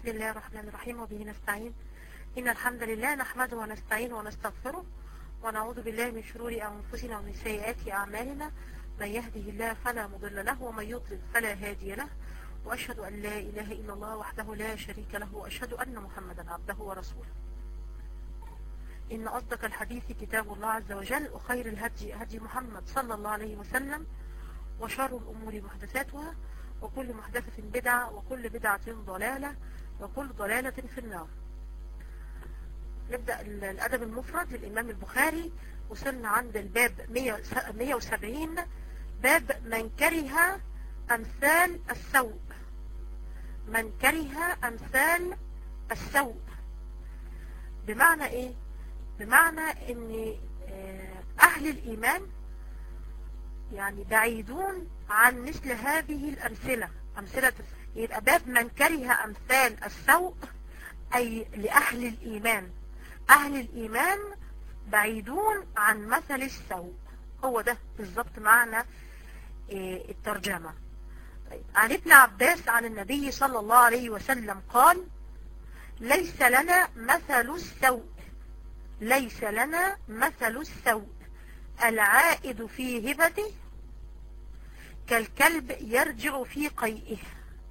بسم الله الرحمن الرحيم وبه نستعين إن الحمد لله نحمده ونستعين ونستغفره ونعوذ بالله من شرور أنفسنا ومن سيئات أعمالنا من يهده الله فلا مضل له ومن يضلل فلا هادي له وأشهد أن لا إله إلا الله وحده لا شريك له وأشهد أن محمدا عبده ورسوله إن أصدق الحديث كتاب الله عز وجل وخير الهدي هدي محمد صلى الله عليه وسلم وشر الأمور محدثاتها وكل محدثة بدعة وكل بدعة ضلالة وكل ضلالة في النار نبدأ الأدب المفرد للإمام البخاري وصلنا عند الباب 170 باب من كره أمثال السوء من كره أمثال السوء بمعنى إيه؟ بمعنى أن أهل الإيمان يعني بعيدون عن مثل هذه الأمثلة أمثلة يبقى باب من كره أمثال السوء أي لأهل الإيمان أهل الإيمان بعيدون عن مثل السوء هو ده بالظبط معنى الترجمة طيب. عن ابن عباس عن النبي صلى الله عليه وسلم قال ليس لنا مثل السوء ليس لنا مثل السوء العائد في هبته كالكلب يرجع في قيئه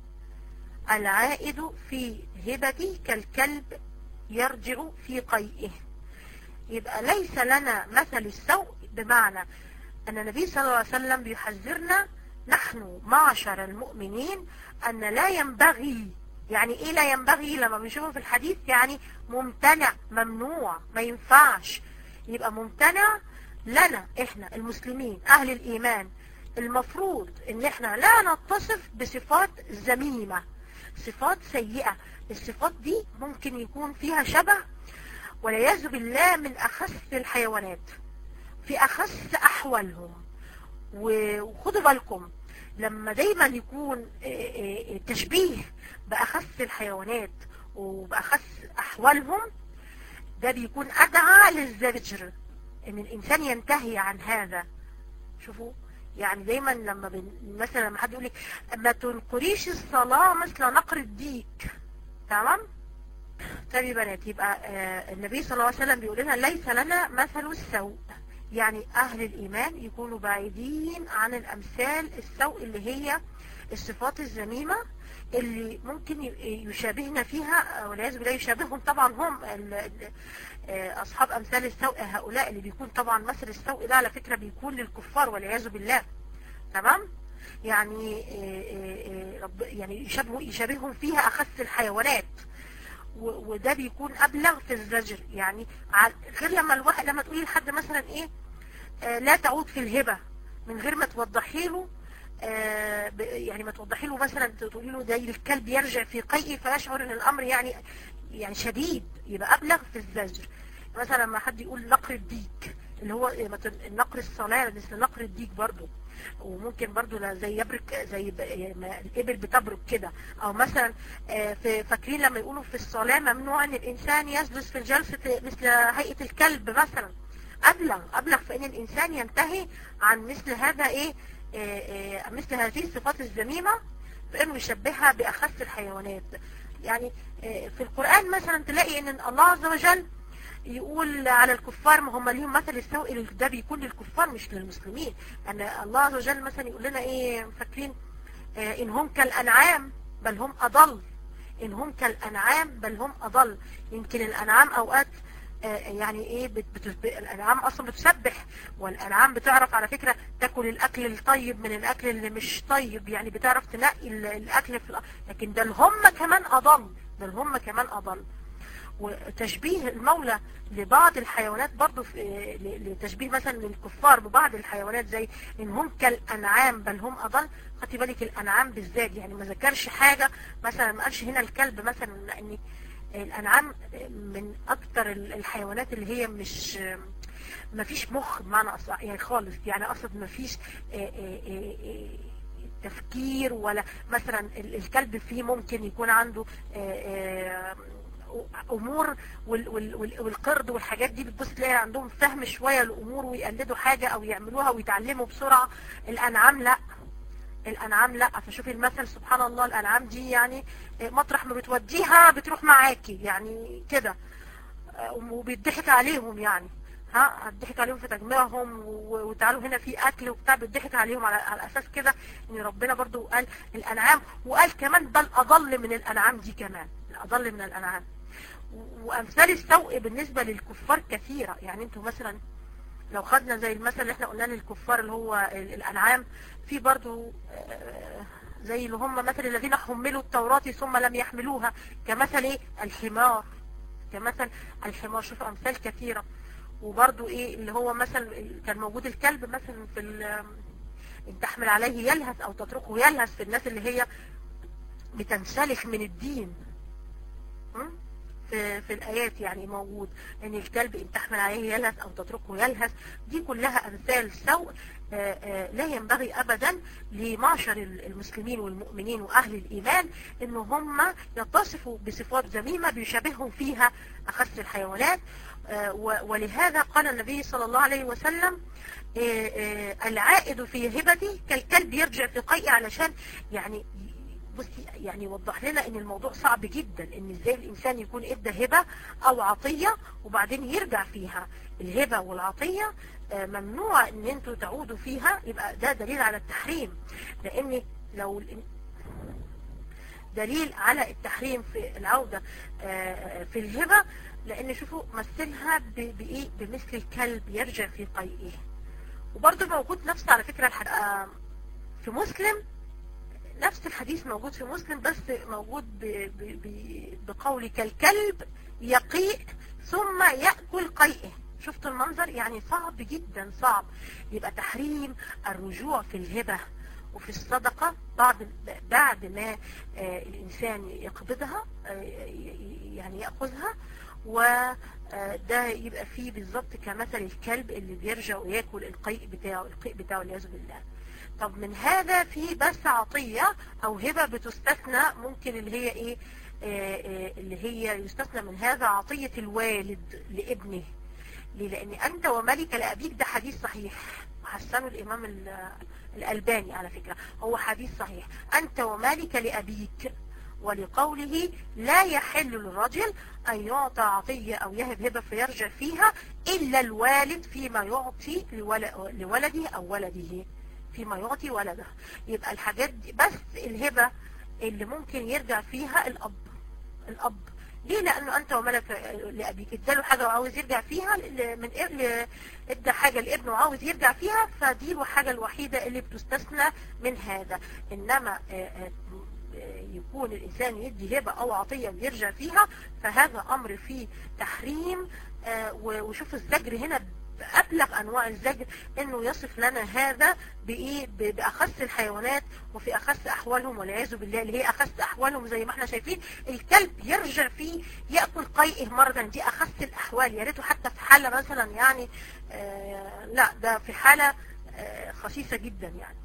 العائد في هبته كالكلب يرجع في قيئه يبقى ليس لنا مثل السوء بمعنى أن النبي صلى الله عليه وسلم بيحذرنا نحن معشر المؤمنين أن لا ينبغي يعني إيه لا ينبغي لما بنشوفه في الحديث يعني ممتنع ممنوع ما ينفعش يبقى ممتنع لنا إحنا المسلمين أهل الإيمان المفروض ان احنا لا نتصف بصفات ذميمة صفات سيئة الصفات دي ممكن يكون فيها شبه والعياذ بالله من اخس الحيوانات في اخس احوالهم وخدوا بالكم لما دايما يكون تشبيه باخس الحيوانات وباخس احوالهم ده بيكون ادعى للزجر ان الانسان ينتهي عن هذا شوفوا يعني دايما لما بن... مثلا لما حد يقول لك ما تنقريش الصلاة مثل نقر الديك تمام طيب يا بنات يبقى آه النبي صلى الله عليه وسلم بيقول لنا ليس لنا مثل السوء يعني اهل الايمان يكونوا بعيدين عن الامثال السوء اللي هي الصفات الذميمه اللي ممكن يشابهنا فيها والعياذ بالله يشابههم طبعا هم اصحاب امثال السوء هؤلاء اللي بيكون طبعا مثل السوء ده على فكرة بيكون للكفار والعياذ بالله تمام يعني رب يعني يشابهوا يشابههم فيها اخس الحيوانات وده بيكون ابلغ في الزجر يعني غير لما الواحد لما تقولي لحد مثلا ايه لا تعود في الهبة من غير ما توضحي له آه يعني ما توضحي له مثلا تقولي له زي الكلب يرجع في قيئه فيشعر ان الامر يعني يعني شديد يبقى ابلغ في الزجر مثلا لما حد يقول نقر الديك اللي هو نقر الصلاة مثل نقر الديك برضو وممكن برضو زي يبرك زي الابل بتبرك كده او مثلا في فاكرين لما يقولوا في الصلاة ممنوع ان الانسان يجلس في الجلسة مثل هيئة الكلب مثلا ابلغ ابلغ في ان الانسان ينتهي عن مثل هذا ايه مثل هذه الصفات الذميمة فإنه يشبهها بأخس الحيوانات يعني في القرآن مثلا تلاقي ان الله عز وجل يقول على الكفار ما هم ليهم مثل السوء ده بيكون للكفار مش للمسلمين ان الله عز وجل مثلا يقول لنا ايه فاكرين ان هم كالانعام بل هم اضل ان هم كالانعام بل هم اضل يمكن الانعام اوقات يعني ايه بت بت الانعام اصلا بتسبح والانعام بتعرف على فكرة تاكل الاكل الطيب من الاكل اللي مش طيب يعني بتعرف تنقي الاكل في لكن ده هم كمان اضل ده هم كمان اضل وتشبيه المولى لبعض الحيوانات برضو في لتشبيه مثلا للكفار ببعض الحيوانات زي ان هم كالانعام بل هم اضل خدي بالك الانعام بالذات يعني ما ذكرش حاجة مثلا ما قالش هنا الكلب مثلا لان الانعام من اكتر الحيوانات اللي هي مش ما فيش مخ بمعنى اصلا يعني خالص يعني اقصد ما فيش تفكير ولا مثلا الكلب فيه ممكن يكون عنده امور والقرد والحاجات دي بتبص تلاقي عندهم فهم شوية الامور ويقلدوا حاجة او يعملوها ويتعلموا بسرعة الانعام لا الانعام لا فشوفي المثل سبحان الله الانعام دي يعني مطرح ما بتوديها بتروح معاكي يعني كده وبيضحك عليهم يعني ها هتضحك عليهم في تجميعهم وتعالوا هنا في اكل وبتاع بيضحك عليهم على, على اساس كده ان ربنا برضو قال الانعام وقال كمان بل اضل من الانعام دي كمان اضل من الانعام وامثال السوء بالنسبة للكفار كثيرة يعني انتوا مثلا لو خدنا زي المثل اللي احنا قلناه للكفار اللي هو الانعام في برضو زي اللي هم مثل الذين حملوا التوراة ثم لم يحملوها كمثل ايه الحمار كمثل الحمار شوف امثال كثيرة وبرضو ايه اللي هو مثلا كان موجود الكلب مثلا في ان تحمل عليه يلهث او تتركه يلهث في الناس اللي هي بتنسلخ من الدين في, في الآيات يعني موجود ان الكلب ان تحمل عليه يلهث او تتركه يلهث دي كلها امثال سوء لا ينبغي ابدا لمعشر المسلمين والمؤمنين واهل الايمان ان هم يتصفوا بصفات ذميمة بيشبههم فيها اخس الحيوانات ولهذا قال النبي صلى الله عليه وسلم العائد في هبتي كالكلب يرجع في قيء علشان يعني بصي يعني يوضح لنا ان الموضوع صعب جدا ان ازاي الانسان يكون ادى هبة او عطية وبعدين يرجع فيها الهبة والعطية ممنوع ان انتوا تعودوا فيها يبقى ده دليل على التحريم لان لو دليل على التحريم في العودة في الهبة لان شوفوا مثلها بايه بمثل الكلب يرجع في قيئه وبرضه موجود نفس على فكرة في مسلم نفس الحديث موجود في مسلم بس موجود ب ب ب بقول كالكلب يقيء ثم يأكل قيئه شفتوا المنظر يعني صعب جدا صعب يبقى تحريم الرجوع في الهبة وفي الصدقة بعد بعد ما الإنسان يقبضها يعني يأخذها وده يبقى فيه بالظبط كمثل الكلب اللي بيرجع وياكل القيء بتاعه القيء بتاعه والعياذ بالله طب من هذا في بس عطية او هبة بتستثنى ممكن اللي هي ايه آه اللي هي يستثنى من هذا عطية الوالد لابنه ليه لان انت وملك لأبيك ده حديث صحيح حسنه الامام الالباني على فكرة هو حديث صحيح انت ومالك لأبيك ولقوله لا يحل للرجل أن يعطى عطية أو يهب هبة فيرجع فيها إلا الوالد فيما يعطي لولده أو ولده فيما يعطي ولده يبقى الحاجات دي بس الهبة اللي ممكن يرجع فيها الأب الأب ليه لأنه أنت وملك لأبيك اداله حاجة وعاوز يرجع فيها من ادى حاجة لابنه وعاوز يرجع فيها فدي الحاجة الوحيدة اللي بتستثنى من هذا إنما يكون الإنسان يدي هبة أو عطية ويرجع فيها فهذا أمر فيه تحريم وشوف الزجر هنا بأبلغ أنواع الزجر أنه يصف لنا هذا بإيه بأخص الحيوانات وفي أخص أحوالهم والعياذ بالله اللي هي أخص أحوالهم زي ما احنا شايفين الكلب يرجع فيه يأكل قيئه مرة دي أخص الأحوال يا ريته حتى في حالة مثلا يعني آه لا ده في حالة آه خسيسة جدا يعني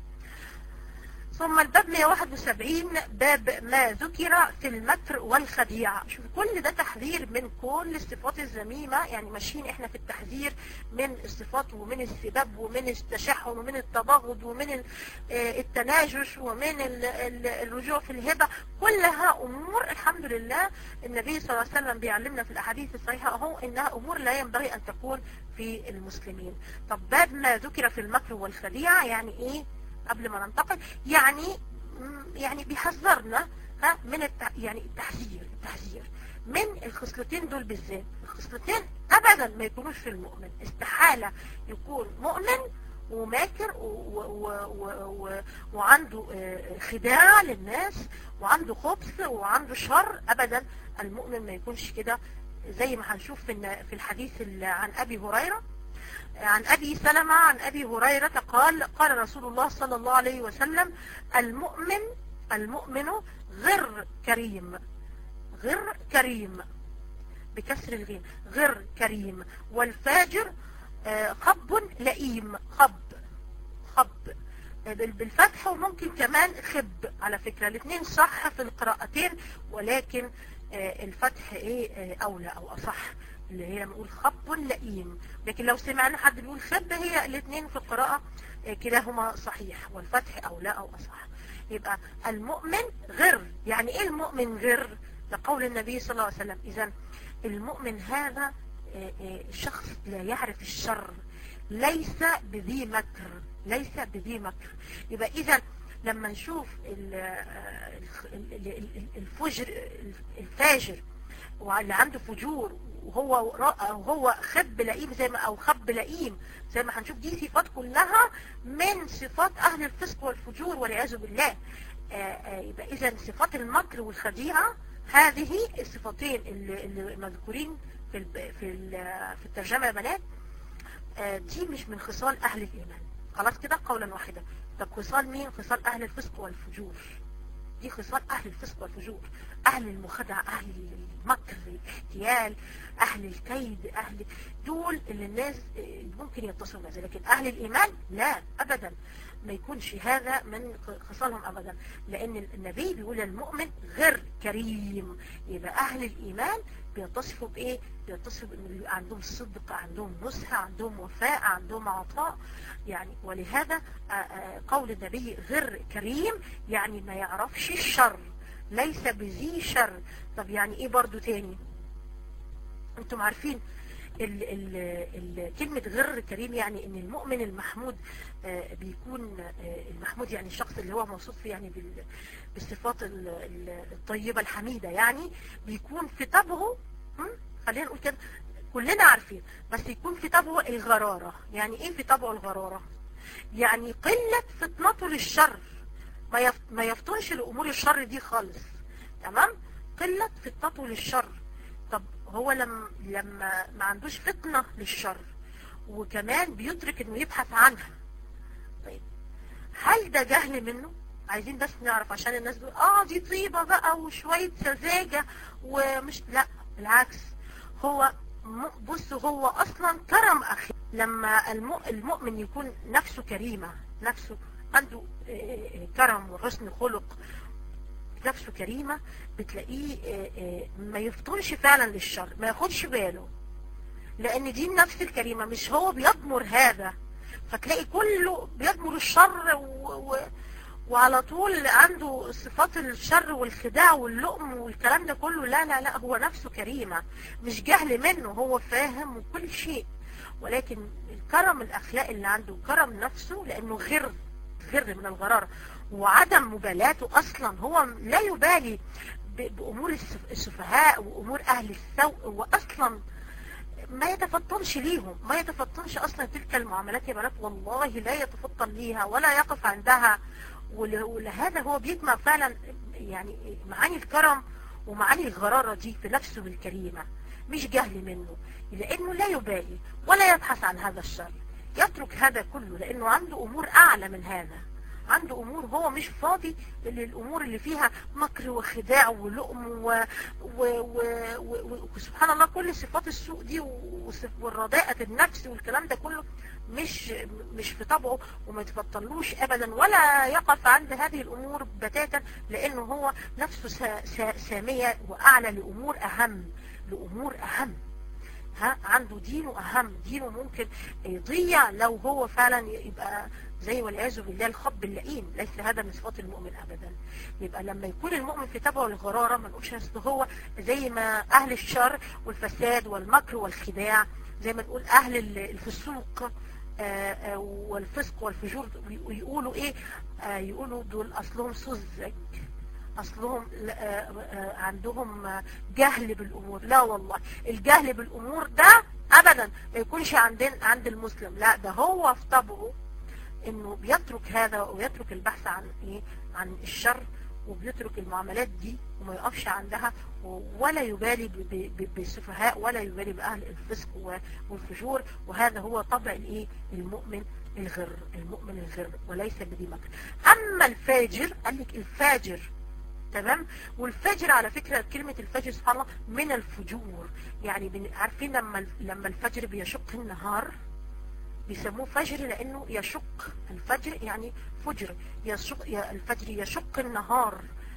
ثم الباب 171 باب ما ذكر في المكر والخديعة شوف كل ده تحذير من كل الصفات الذميمة يعني ماشيين احنا في التحذير من الصفات ومن السباب ومن التشحن ومن التباغض ومن التناجش ومن الرجوع في الهبة كلها امور الحمد لله النبي صلى الله عليه وسلم بيعلمنا في الاحاديث الصحيحة اهو انها امور لا ينبغي ان تكون في المسلمين طب باب ما ذكر في المكر والخديعة يعني ايه قبل ما ننتقل يعني يعني بيحذرنا ها من التع... يعني التحذير التحذير من الخصلتين دول بالذات الخصلتين ابدا ما يكونوش في المؤمن استحالة يكون مؤمن وماكر و... و... و... و... وعنده خداع للناس وعنده خبث وعنده شر ابدا المؤمن ما يكونش كده زي ما هنشوف في في الحديث عن ابي هريره عن أبي سلمة عن أبي هريرة قال قال رسول الله صلى الله عليه وسلم المؤمن المؤمن غير كريم غير كريم بكسر الغين غير كريم والفاجر خب لئيم خب خب بالفتح وممكن كمان خب على فكرة الاثنين صح في القراءتين ولكن الفتح ايه اولى او اصح اللي هي نقول خب لئيم لكن لو سمعنا حد بيقول خب هي الاثنين في القراءة كلاهما صحيح والفتح أو لا أو أصح يبقى المؤمن غر يعني إيه المؤمن غر لقول النبي صلى الله عليه وسلم إذا المؤمن هذا شخص لا يعرف الشر ليس بذي مكر ليس بذي مكر يبقى إذا لما نشوف الفجر الفاجر واللي عنده فجور وهو وهو خب لئيم زي ما او خب لئيم زي ما هنشوف دي صفات كلها من صفات اهل الفسق والفجور والعياذ بالله يبقى اذا صفات المكر والخديعه هذه الصفتين اللي, اللي مذكورين في في في الترجمه يا بنات دي مش من خصال اهل الايمان خلاص كده قولا واحدا طب خصال مين خصال اهل الفسق والفجور دي خصال اهل الفسق والفجور اهل المخدع اهل المكر الاحتيال اهل الكيد اهل دول اللي الناس ممكن يتصلوا بهذا لكن اهل الايمان لا ابدا ما يكونش هذا من خصالهم ابدا لان النبي بيقول المؤمن غير كريم يبقى اهل الايمان بيتصفوا بايه بيتصفوا بان عندهم صدق عندهم نصح عندهم وفاء عندهم عطاء يعني ولهذا قول النبي غير كريم يعني ما يعرفش الشر ليس بذي شر طب يعني ايه برضو تاني انتم عارفين ال ال ال كلمة غير كريم يعني ان المؤمن المحمود آه بيكون آه المحمود يعني الشخص اللي هو موصوف فيه يعني بالصفات الطيبة الحميدة يعني بيكون في طبعه خلينا نقول كده كلنا عارفين بس يكون في طبعه الغرارة يعني ايه في طبعه الغرارة يعني قلة فطنته للشر ما ما يفطنش لأمور الشر دي خالص تمام قلة فطنته للشر طب هو لما لما ما عندوش فطنة للشر وكمان بيدرك انه يبحث عنها طيب هل ده جهل منه عايزين بس نعرف عشان الناس بيقول اه دي طيبة بقى وشوية سذاجة ومش لا بالعكس هو بص هو اصلا كرم اخي لما المؤمن يكون نفسه كريمة نفسه عنده كرم وحسن خلق نفسه كريمة بتلاقيه ما يفطنش فعلا للشر ما ياخدش باله لان دي النفس الكريمة مش هو بيضمر هذا فتلاقي كله بيضمر الشر و... و... وعلى طول عنده صفات الشر والخداع واللؤم والكلام ده كله لا لا لا هو نفسه كريمة مش جهل منه هو فاهم وكل شيء ولكن الكرم الاخلاق اللي عنده كرم نفسه لانه غر غر من الغرارة وعدم مبالاته اصلا هو لا يبالي بامور السفهاء وامور اهل السوء واصلا ما يتفطنش ليهم ما يتفطنش اصلا تلك المعاملات يا بنات والله لا يتفطن ليها ولا يقف عندها ولهذا هو بيجمع فعلا يعني معاني الكرم ومعاني الغرارة دي في نفسه الكريمة مش جهل منه لانه لا يبالي ولا يبحث عن هذا الشر يترك هذا كله لانه عنده امور اعلى من هذا عنده امور هو مش فاضي للامور اللي فيها مكر وخداع ولؤم و... و... و... و... وسبحان الله كل صفات السوء دي والرداءة النفس والكلام ده كله مش مش في طبعه وما يتفطنلوش ابدا ولا يقف عند هذه الامور بتاتا لانه هو نفسه سا... سا... سامية واعلى لامور اهم لامور اهم ها عنده دينه اهم دينه ممكن يضيع لو هو فعلا يبقى زي والعياذ بالله الخب اللئيم ليس هذا من صفات المؤمن ابدا يبقى لما يكون المؤمن في تبعه الغرارة ما نقولش اصل هو زي ما اهل الشر والفساد والمكر والخداع زي ما نقول اهل الفسوق والفسق والفجور ويقولوا ايه يقولوا دول اصلهم سذج اصلهم عندهم جهل بالامور لا والله الجهل بالامور ده ابدا ما يكونش عندنا عند المسلم لا ده هو في طبعه انه بيترك هذا ويترك البحث عن ايه عن الشر وبيترك المعاملات دي وما يقفش عندها ولا يبالي بالسفهاء ولا يبالي باهل الفسق والفجور وهذا هو طبع الايه المؤمن الغر المؤمن الغر وليس بذي مكر اما الفاجر قال لك الفاجر تمام والفجر على فكرة كلمة الفجر سبحان الله من الفجور يعني عارفين لما لما الفجر بيشق النهار بيسموه فجر لانه يشق الفجر يعني فجر يشق الفجر يشق النهار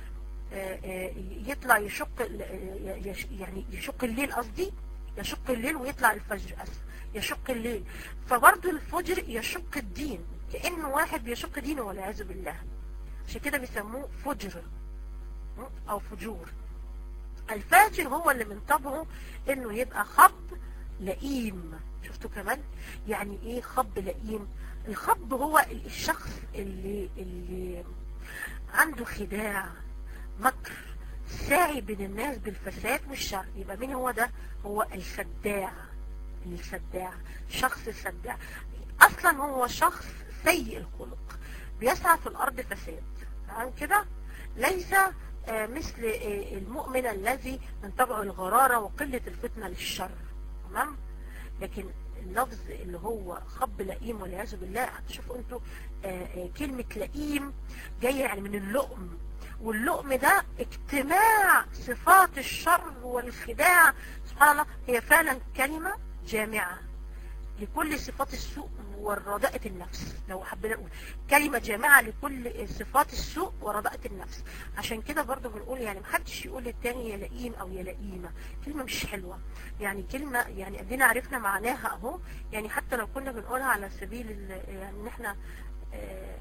يطلع يشق يعني يشق الليل قصدي يشق الليل ويطلع الفجر أسف يشق الليل فبرضه الفجر يشق الدين كأنه واحد بيشق دينه والعياذ بالله عشان كده بيسموه فجر او فجور الفاجر هو اللي من طبعه انه يبقى خب لئيم شفتوا كمان يعني ايه خب لئيم الخب هو الشخص اللي اللي عنده خداع مكر ساعي بين الناس بالفساد والشر يبقى مين هو ده هو الخداع الخداع شخص الخداع اصلا هو شخص سيء الخلق بيسعى في الارض فساد تمام كده ليس آه مثل آه المؤمن الذي من طبعه الغرارة وقلة الفتنة للشر تمام لكن اللفظ اللي هو خب لئيم والعياذ بالله هتشوفوا انتوا آه كلمة لئيم جاية يعني من اللؤم واللؤم ده اجتماع صفات الشر والخداع سبحان الله هي فعلا كلمة جامعة لكل صفات السوء ورداءة النفس لو حبينا نقول كلمة جامعة لكل صفات السوء ورداءة النفس عشان كده برضو بنقول يعني محدش يقول للتاني يا لئيم او يا لئيمة كلمة مش حلوة يعني كلمة يعني ادينا عرفنا معناها اهو يعني حتى لو كنا بنقولها على سبيل يعني ان احنا آه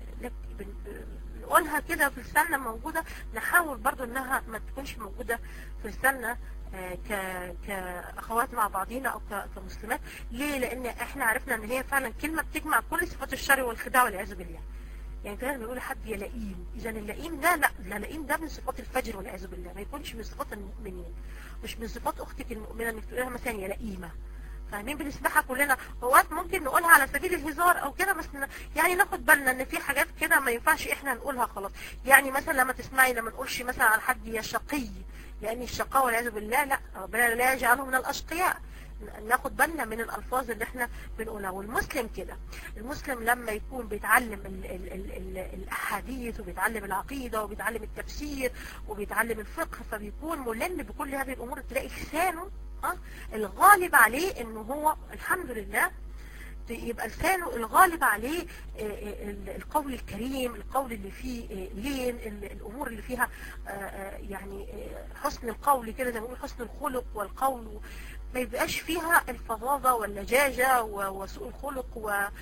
نقولها كده في لساننا موجودة نحاول برضو انها ما تكونش موجودة في لساننا ك... كأخوات مع بعضينا أو ك... كمسلمات ليه؟ لأن احنا عرفنا ان هي فعلا كلمة بتجمع كل صفات الشر والخداع والعياذ بالله يعني كده بيقول حد يا لئيم إذا اللئيم ده لا لا لئيم ده من صفات الفجر والعياذ بالله ما يكونش من صفات المؤمنين مش من صفات أختك المؤمنة انك تقولها مثلا يا لئيمة فاهمين بنسمعها كلنا اوقات ممكن نقولها على سبيل الهزار او كده بس يعني ناخد بالنا ان في حاجات كده ما ينفعش احنا نقولها خلاص يعني مثلا لما تسمعي لما نقولش مثلا على حد يا شقي لان الشقاء والعياذ بالله لا ربنا لا يجعله من الاشقياء ناخد بالنا من الالفاظ اللي احنا بنقولها والمسلم كده المسلم لما يكون بيتعلم ال ال ال ال الاحاديث وبيتعلم العقيده وبيتعلم التفسير وبيتعلم الفقه فبيكون ملم بكل هذه الامور تلاقي لسانه اه الغالب عليه انه هو الحمد لله يبقى لسانه الغالب عليه القول الكريم القول اللي فيه لين الامور اللي فيها يعني حسن القول كده زي ما بنقول حسن الخلق والقول ما يبقاش فيها الفظاظه واللجاجه وسوء الخلق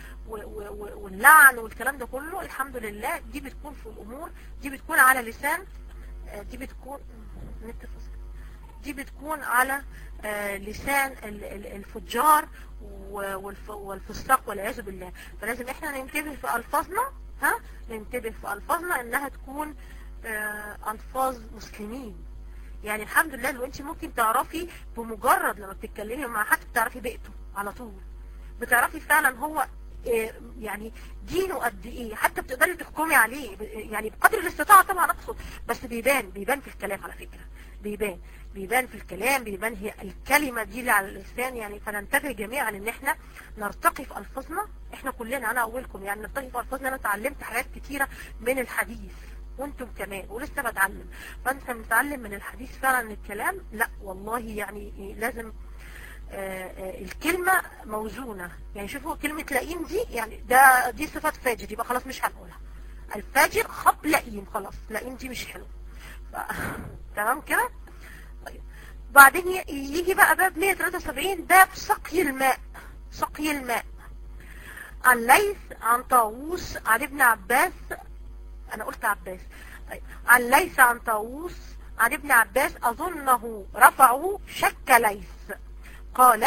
واللعن والكلام ده كله الحمد لله دي بتكون في الامور دي بتكون على لسان دي بتكون دي بتكون على لسان الفجار والفساق والعياذ بالله فلازم احنا ننتبه في الفاظنا ها ننتبه في الفاظنا انها تكون الفاظ مسلمين يعني الحمد لله لو انت ممكن تعرفي بمجرد لما بتتكلمي مع حد بتعرفي بيئته على طول بتعرفي فعلا هو يعني دينه قد ايه حتى بتقدري تحكمي عليه يعني بقدر الاستطاعه طبعا اقصد بس بيبان بيبان في الكلام على فكره بيبان بيبان في الكلام بيبان هي الكلمة دي اللي على اللسان يعني فننتبه جميعا ان احنا نرتقي في الفاظنا احنا كلنا انا اولكم يعني نرتقي في الفاظنا انا اتعلمت حاجات كتيرة من الحديث وانتم كمان ولسه بتعلم فانت بنتعلم من الحديث فعلا الكلام لا والله يعني لازم آآ آآ الكلمة موزونة يعني شوفوا كلمة لئيم دي يعني ده دي صفة فاجر يبقى خلاص مش هنقولها الفاجر خب لئيم خلاص لئيم دي مش حلو ف... تمام كده طيب بعدين يجي بقى باب 173 باب سقي الماء سقي الماء عن ليث عن طاووس عن ابن عباس انا قلت عباس طيب عن ليث عن طاووس عن ابن عباس اظنه رفعه شك ليث قال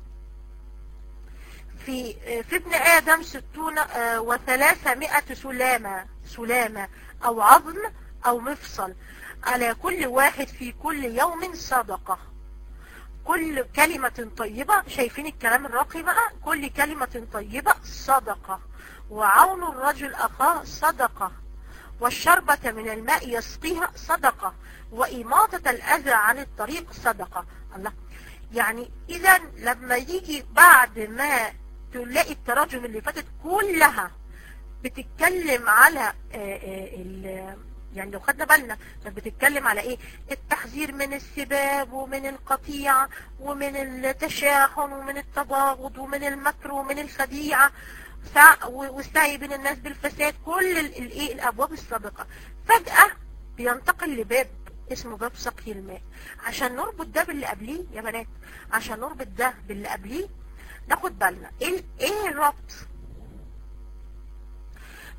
في في ابن ادم ستون وثلاثمائة سلامة سلامة او عظم او مفصل على كل واحد في كل يوم صدقة كل كلمة طيبة شايفين الكلام الراقي بقى كل كلمة طيبة صدقة وعون الرجل أخاه صدقة والشربة من الماء يسقيها صدقة وإماطة الأذى عن الطريق صدقة الله يعني إذا لما يجي بعد ما تلاقي التراجم اللي فاتت كلها بتتكلم على ال يعني لو خدنا بالنا كانت بتتكلم على ايه التحذير من السباب ومن القطيعة ومن التشاحن ومن التباغض ومن المكر ومن الخديعة والسعي بين الناس بالفساد كل الايه الابواب السابقة فجأة بينتقل لباب اسمه باب سقي الماء عشان نربط ده باللي قبليه يا بنات عشان نربط ده باللي قبليه ناخد بالنا ايه ايه الربط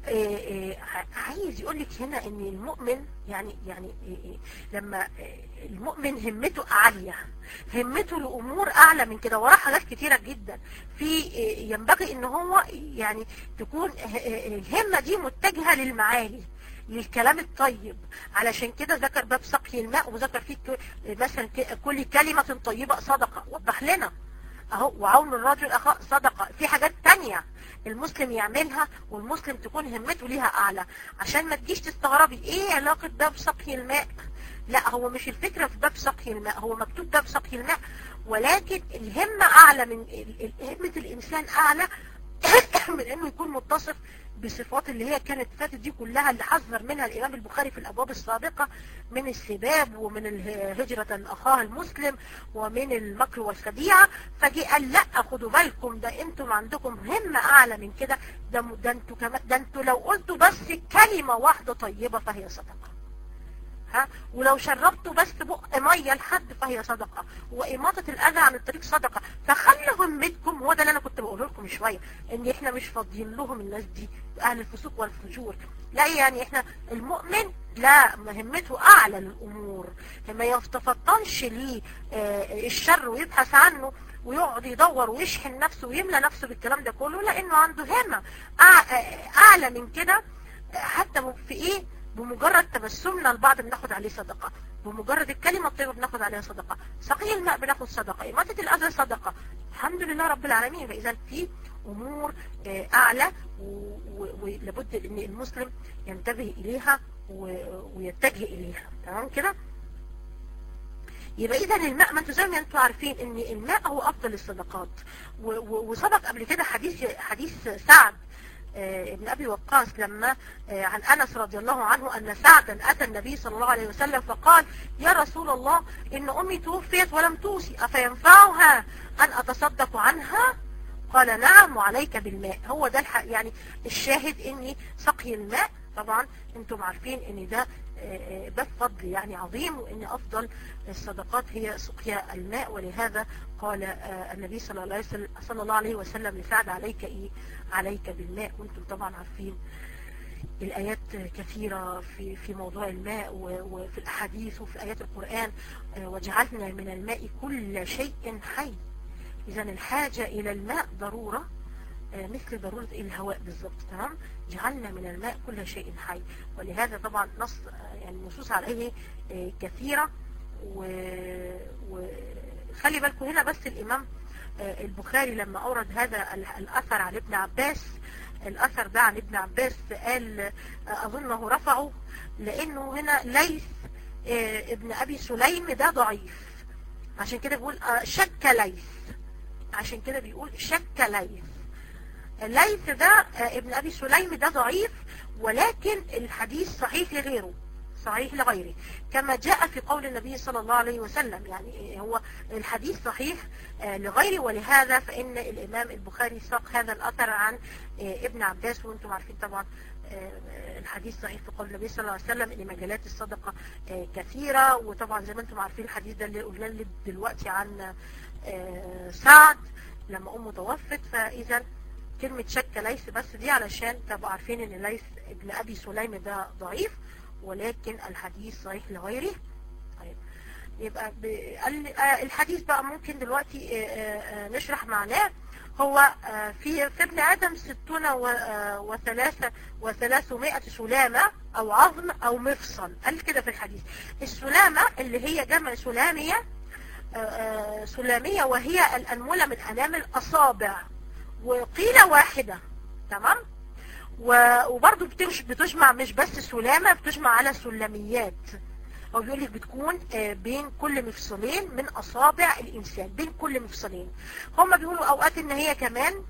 آه، آه، عايز يقول لك هنا ان المؤمن يعني يعني لما المؤمن همته عالية همته لامور اعلى من كده وراه حاجات كتيرة جدا في ينبغي ان هو يعني تكون الهمة دي متجهة للمعالي للكلام الطيب علشان كده ذكر باب سقي الماء وذكر فيه مثلا كل كلمة طيبة صدقة وضح لنا اهو وعون الرجل اخاء صدقة في حاجات تانية المسلم يعملها والمسلم تكون همته ليها اعلى عشان ما تجيش تستغربي ايه علاقة باب سقي الماء لا هو مش الفكرة في باب سقي الماء هو مكتوب باب سقي الماء ولكن الهمة اعلى من همة الانسان اعلى من انه يكون متصف بصفات اللي هي كانت فاتت دي كلها اللي حذر منها الإمام البخاري في الأبواب السابقة من السباب ومن هجرة أخاه المسلم ومن المكر والخديعة فجي قال لا خدوا بالكم ده انتم عندكم همة أعلى من كده ده, ده انتوا كمان ده انتوا لو قلتوا بس كلمة واحدة طيبة فهي صدقة ها ولو شربتوا بس بق ميه لحد فهي صدقه واماطه الاذى عن الطريق صدقه فخلوا همتكم هو ده اللي انا كنت بقوله لكم شويه ان احنا مش فاضيين لهم الناس دي اهل الفسوق والفجور لا يعني احنا المؤمن لا مهمته اعلى للامور ما يتفطنش ليه آه الشر ويبحث عنه ويقعد يدور ويشحن نفسه ويملى نفسه بالكلام ده كله لانه عنده همه اعلى من كده حتى في ايه بمجرد تبسمنا البعض بناخد عليه صدقة بمجرد الكلمة الطيبة بناخد عليها صدقة سقي الماء بناخد صدقة إماتة الأذى صدقة الحمد لله رب العالمين فإذا في أمور أعلى ولابد أن المسلم ينتبه إليها ويتجه إليها تمام كده يبقى اذا الماء ما انتوا زي ما انتوا عارفين ان الماء هو افضل الصدقات وسبق قبل كده حديث حديث سعد ابن أبي وقاص لما عن أنس رضي الله عنه أن سعدا أتى النبي صلى الله عليه وسلم فقال يا رسول الله إن أمي توفيت ولم توصي أفينفعها أن أتصدق عنها قال نعم وعليك بالماء هو ده يعني الشاهد إني سقي الماء طبعا انتم عارفين ان ده باب فضل يعني عظيم وان افضل الصدقات هي سقيا الماء ولهذا قال النبي صلى الله عليه وسلم, صلى الله عليه وسلم لسعد عليك ايه عليك بالماء وانتم طبعا عارفين الآيات كثيرة في في موضوع الماء وفي الأحاديث وفي آيات القرآن وجعلنا من الماء كل شيء حي إذا الحاجة إلى الماء ضرورة مثل ضرورة الهواء بالضبط تمام جعلنا من الماء كل شيء حي ولهذا طبعا نص يعني النصوص عليه كثيرة وخلي بالكم هنا بس الإمام البخاري لما أورد هذا الأثر عن ابن عباس الأثر ده عن ابن عباس قال أظنه رفعه لأنه هنا ليس ابن أبي سليم ده ضعيف عشان كده بيقول شك ليس عشان كده بيقول شك ليس ليس ده ابن أبي سليم ده ضعيف ولكن الحديث صحيح لغيره صحيح لغيره كما جاء في قول النبي صلى الله عليه وسلم يعني هو الحديث صحيح لغيره ولهذا فإن الإمام البخاري ساق هذا الأثر عن ابن عباس وانتم عارفين طبعا الحديث صحيح في قول النبي صلى الله عليه وسلم ان مجالات الصدقة كثيرة وطبعا زي ما انتم عارفين الحديث ده اللي قلنا دلوقتي عن سعد لما امه توفت فاذا كلمة شك ليس بس دي علشان تبقوا عارفين ان ليس ابن ابي سليم ده ضعيف ولكن الحديث صحيح لغيره طيب يبقى الحديث بقى ممكن دلوقتي نشرح معناه هو في في ابن آدم ستون وثلاثة وثلاثمائة سلامة أو عظم أو مفصل قال كده في الحديث السلامة اللي هي جمع سلامية سلامية وهي الأنملة من أنام الأصابع وقيل واحدة تمام وبرضه بتجمع مش بس سلامة بتجمع على سلميات او بيقول لك بتكون بين كل مفصلين من اصابع الانسان بين كل مفصلين هم بيقولوا اوقات ان هي كمان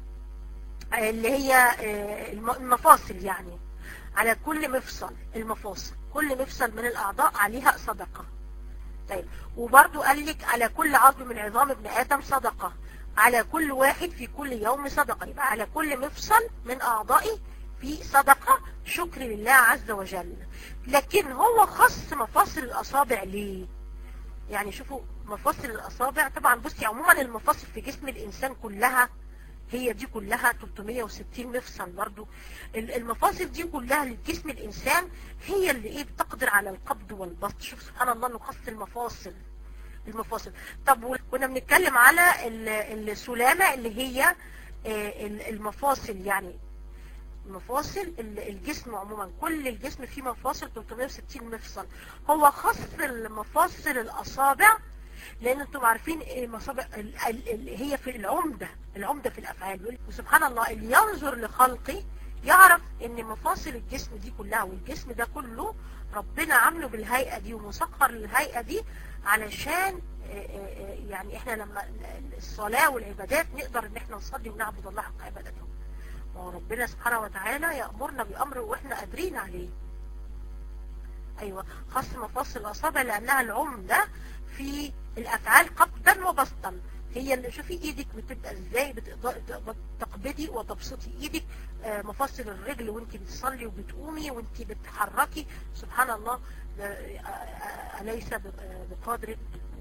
اللي هي المفاصل يعني على كل مفصل المفاصل كل مفصل من الاعضاء عليها صدقة طيب وبرضه قال لك على كل عظم من عظام ابن ادم صدقة على كل واحد في كل يوم صدقة يبقى على كل مفصل من أعضائي في صدقة شكر لله عز وجل لكن هو خص مفاصل الأصابع ليه يعني شوفوا مفاصل الأصابع طبعا بصي عموما المفاصل في جسم الإنسان كلها هي دي كلها 360 مفصل برضو المفاصل دي كلها لجسم الإنسان هي اللي ايه بتقدر على القبض والبسط شوف سبحان الله نقص المفاصل المفاصل طب كنا بنتكلم على السلامة اللي هي المفاصل يعني مفاصل الجسم عموما كل الجسم فيه مفاصل 360 مفصل هو خص المفاصل الأصابع لان انتم عارفين المصابع اللي هي في العمدة العمدة في الافعال وسبحان الله اللي ينظر لخلقي يعرف ان مفاصل الجسم دي كلها والجسم ده كله ربنا عامله بالهيئة دي ومسخر للهيئة دي علشان يعني احنا لما الصلاة والعبادات نقدر ان احنا نصلي ونعبد الله حق عبادته وربنا سبحانه وتعالى يأمرنا بأمر واحنا قادرين عليه ايوه خاص مفاصل الاصابع لانها العمدة في الافعال قبضا وبسطا هي اللي شوفي ايدك بتبقى ازاي بتقبضي وتبسطي ايدك مفاصل الرجل وانت بتصلي وبتقومي وانت بتحركي سبحان الله أليس بقادر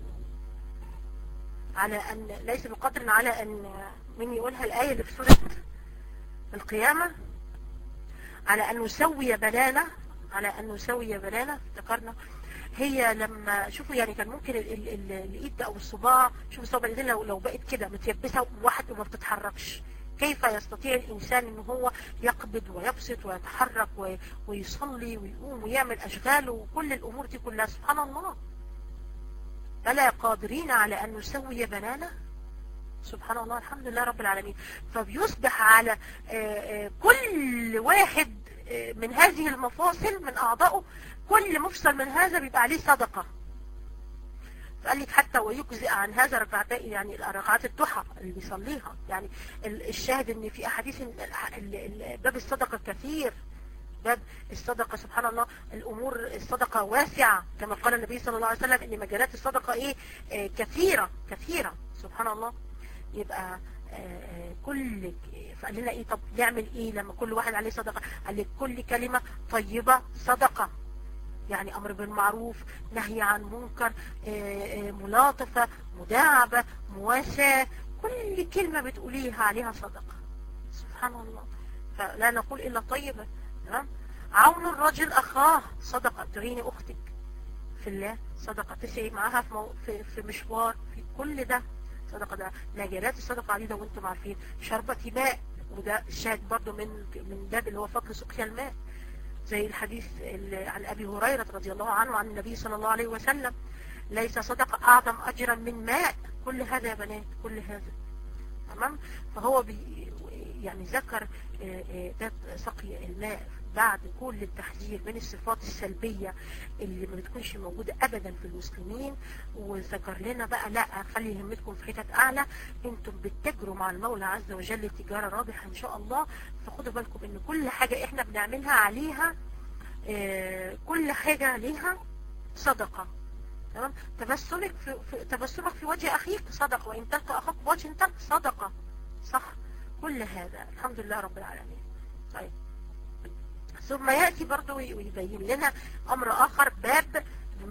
على أن ليس بقدر على أن من يقولها الآية اللي في سورة القيامة على أن نسوي بنانا على أن نسوي بنانا افتكرنا هي لما شوفوا يعني كان ممكن ال ال ال الايد او الصباع شوفوا صباع الايدين لو لو بقت كده متيبسه واحد وما بتتحركش كيف يستطيع الانسان ان هو يقبض ويبسط ويتحرك ويصلي ويقوم ويعمل اشغاله وكل الامور دي كلها سبحان الله فلا قادرين على ان نسوي بنانا سبحان الله الحمد لله رب العالمين فبيصبح على كل واحد من هذه المفاصل من اعضائه كل مفصل من هذا بيبقى عليه صدقة فقال لك حتى ويجزئ عن هذا ركعتين يعني ركعات الضحى اللي بيصليها يعني الشاهد ان في احاديث باب الصدقة كثير باب الصدقة سبحان الله الامور الصدقة واسعة كما قال النبي صلى الله عليه وسلم ان مجالات الصدقة ايه آه كثيرة كثيرة سبحان الله يبقى آه كل فقال لنا ايه طب نعمل ايه لما كل واحد عليه صدقة قال لك كل كلمة طيبة صدقة يعني امر بالمعروف نهي عن منكر ملاطفة مداعبة مواساة كل كلمة بتقوليها عليها صدقة سبحان الله فلا نقول الا طيبة تمام عون الرجل اخاه صدقة تعيني اختك في الله صدقة تسعي معاها في, مو... في, في مشوار في كل ده صدقة ده مجالات الصدقة عديدة وانتم عارفين شربة ماء وده الشاهد برضو من من باب اللي هو فضل سقيا الماء زي الحديث عن أبي هريرة رضي الله عنه عن النبي صلى الله عليه وسلم ليس صدقة أعظم أجرا من ماء كل هذا يا بنات كل هذا تمام فهو بي يعني ذكر ده سقي الماء بعد كل التحذير من الصفات السلبية اللي ما بتكونش موجودة أبدا في المسلمين وذكر لنا بقى لا خلي همتكم في حتت أعلى انتم بتجروا مع المولى عز وجل تجارة رابحة إن شاء الله فخدوا بالكم إن كل حاجة إحنا بنعملها عليها اه كل حاجة عليها صدقة تمام تبسمك في, في تبسمك في وجه أخيك صدقة وإن تلقى أخاك بوجه انت صدقة صح كل هذا الحمد لله رب العالمين طيب ثم يأتي برضو ويبين لنا أمر آخر باب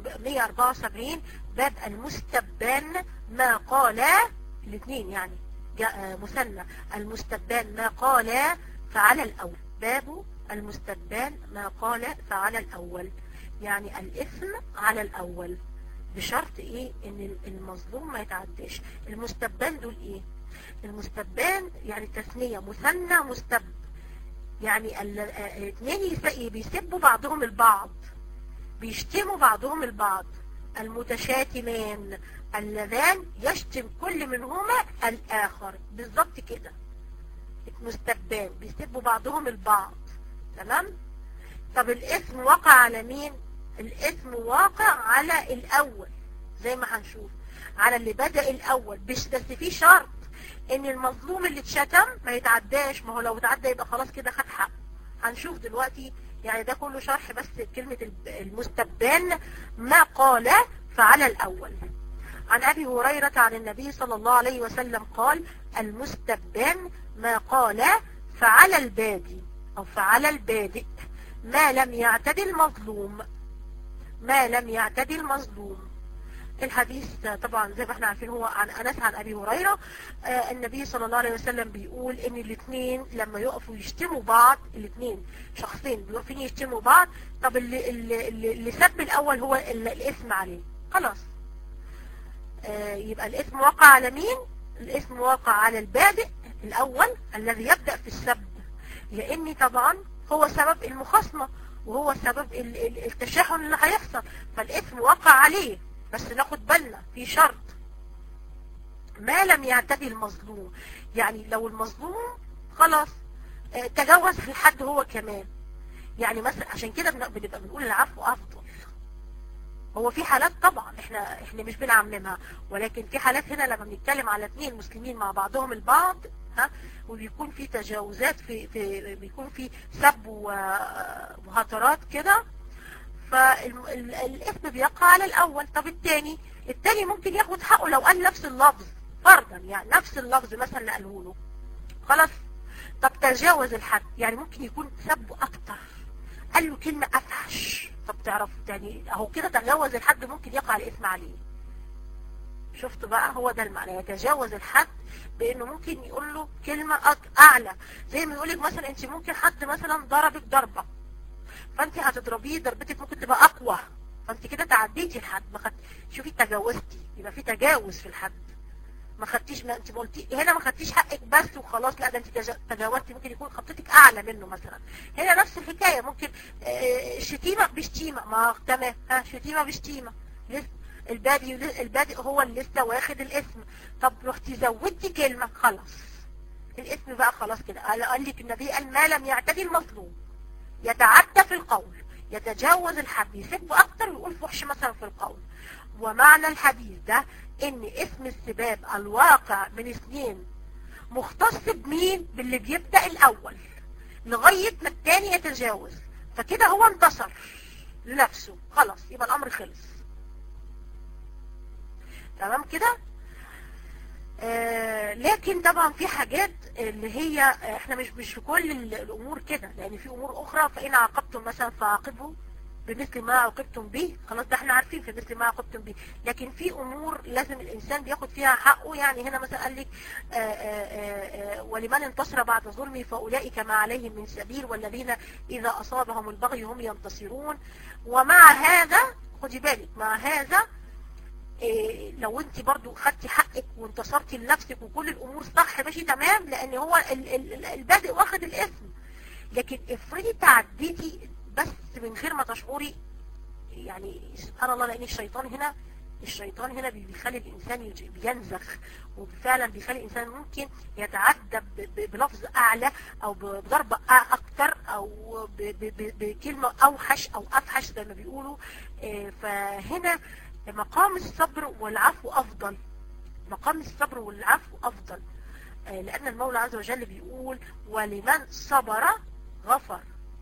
174 باب المستبان ما قال الاثنين يعني جاء مثنى المستبان ما قال فعلى الأول باب المستبان ما قال فعلى الأول يعني الإثم على الأول بشرط إيه إن المظلوم ما يتعداش المستبان دول إيه المستبان يعني تثنية مثنى مستب يعني الاثنين بيسبوا بعضهم البعض بيشتموا بعضهم البعض المتشاتمان اللذان يشتم كل منهما الآخر بالضبط كده مستبان بيسبوا بعضهم البعض تمام طب الاسم وقع على مين الاسم واقع على الأول زي ما هنشوف على اللي بدأ الأول بس بس في شرط ان المظلوم اللي اتشتم ما يتعداش ما هو لو اتعدى يبقى خلاص كده خد حق هنشوف دلوقتي يعني ده كله شرح بس كلمة المستبان ما قال فعلى الأول عن أبي هريرة عن النبي صلى الله عليه وسلم قال المستبان ما قال فعلى البادي أو فعلى البادئ ما لم يعتدي المظلوم ما لم يعتدي المظلوم الحديث طبعا زي ما احنا عارفين هو عن انس عن ابي هريره آه النبي صلى الله عليه وسلم بيقول ان الاثنين لما يقفوا يشتموا بعض الاثنين شخصين بيقفين يشتموا بعض طب اللي اللي, اللي سب الاول هو الاثم عليه خلاص آه يبقى الاثم واقع على مين الاثم واقع على البادئ الاول الذي يبدا في السب لاني طبعا هو سبب المخاصمه وهو سبب التشاحن اللي هيحصل فالاثم وقع عليه بس ناخد بالنا في شرط ما لم يعتدي المظلوم يعني لو المظلوم خلاص تجاوز في الحد هو كمان يعني مثلا عشان كده بنبقى بنقول العفو افضل هو في حالات طبعا احنا احنا مش بنعممها ولكن في حالات هنا لما بنتكلم على اثنين مسلمين مع بعضهم البعض ها وبيكون في تجاوزات في, في بيكون في سب وهترات كده فالاسم بيقع على الاول طب الثاني الثاني ممكن ياخد حقه لو قال نفس اللفظ فرضا يعني نفس اللفظ مثلا اللي قاله له خلاص طب تجاوز الحد يعني ممكن يكون سبه اكتر قال له كلمة افحش طب تعرف يعني اهو كده تجاوز الحد ممكن يقع الاثم عليه شفتوا بقى هو ده المعنى يتجاوز الحد بانه ممكن يقول له كلمة اعلى زي ما يقولك مثلا انت ممكن حد مثلا ضربك ضربة فانت هتضربيه ضربتك ممكن تبقى اقوى فانت كده تعديتي الحد ما خد... شوفي تجاوزتي يبقى في تجاوز في الحد ما خدتيش ما انت ما قلتي هنا ما خدتيش حقك بس وخلاص لا ده انت تجاوزتي ممكن يكون خطتك اعلى منه مثلا هنا نفس الحكايه ممكن شتيمه بشتيمه ما تمام ها شتيمه بشتيمه البادئ البادئ هو اللي لسه واخد الاسم طب رحتي زودتي كلمه خلاص الاسم بقى خلاص كده قال لك النبي قال ما لم يعتدي المظلوم يتعدى في القول يتجاوز الحد يسب اكتر ويقول فحش مثلا في القول ومعنى الحديث ده ان اسم السباب الواقع من اثنين مختص بمين باللي بيبدأ الاول لغاية ما التاني يتجاوز فكده هو انتصر لنفسه خلاص يبقى الامر خلص تمام كده آه لكن طبعا في حاجات اللي هي احنا مش مش في كل الامور كده لان في امور اخرى فان عاقبتم مثلا فعاقبوا بمثل ما عاقبتم به خلاص ده احنا عارفين في مثل ما عاقبتم به لكن في امور لازم الانسان بياخد فيها حقه يعني هنا مثلا قال لك آآ آآ ولمن انتصر بعد ظلمه فاولئك ما عليهم من سبيل والذين اذا اصابهم البغي هم ينتصرون ومع هذا خدي بالك مع هذا إيه لو انت برضو خدتي حقك وانتصرتي لنفسك وكل الامور صح ماشي تمام لان هو البادئ واخد الاسم لكن افرضي تعديتي بس من غير ما تشعري يعني سبحان الله لان الشيطان هنا الشيطان هنا بيخلي الانسان بينزخ وفعلا بيخلي الانسان ممكن يتعدى بلفظ اعلى او بضربة اكتر او بكلمة اوحش او افحش زي ما بيقولوا فهنا مقام الصبر والعفو أفضل مقام الصبر والعفو أفضل لأن المولى عز وجل بيقول ولمن صبر غفر